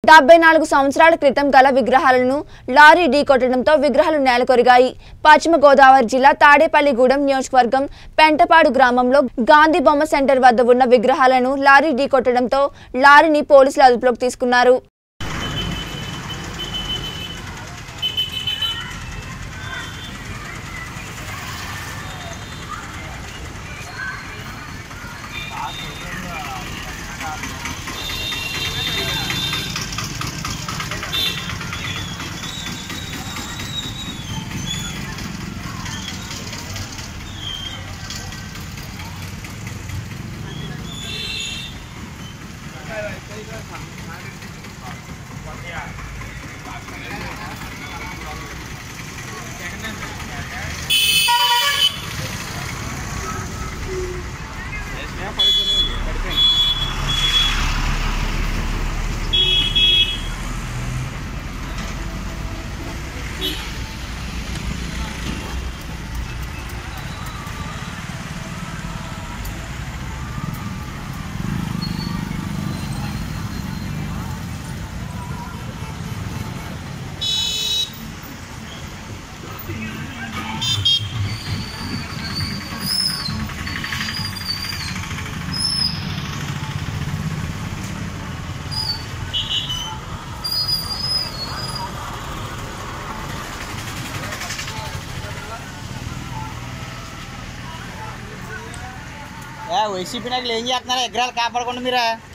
డెబ్బై నాలుగు సంవత్సరాల క్రితం గల విగ్రహాలను లారీ ఢీకొట్టడంతో విగ్రహాలు నేలకొరిగాయి పశ్చిమ గోదావరి జిల్లా తాడేపల్లిగూడెం నియోజకవర్గం పెంటపాడు గ్రామంలో గాంధీ బొమ్మ సెంటర్ వద్ద ఉన్న విగ్రహాలను లారీ ఢీకొట్టడంతో లారీని పోలీసులు అదుపులోకి తీసుకున్నారు ఏ వైసీపీ నాయకులు ఏం చేస్తున్నారు విగ్రహాలు కాపాడకుండా మీరా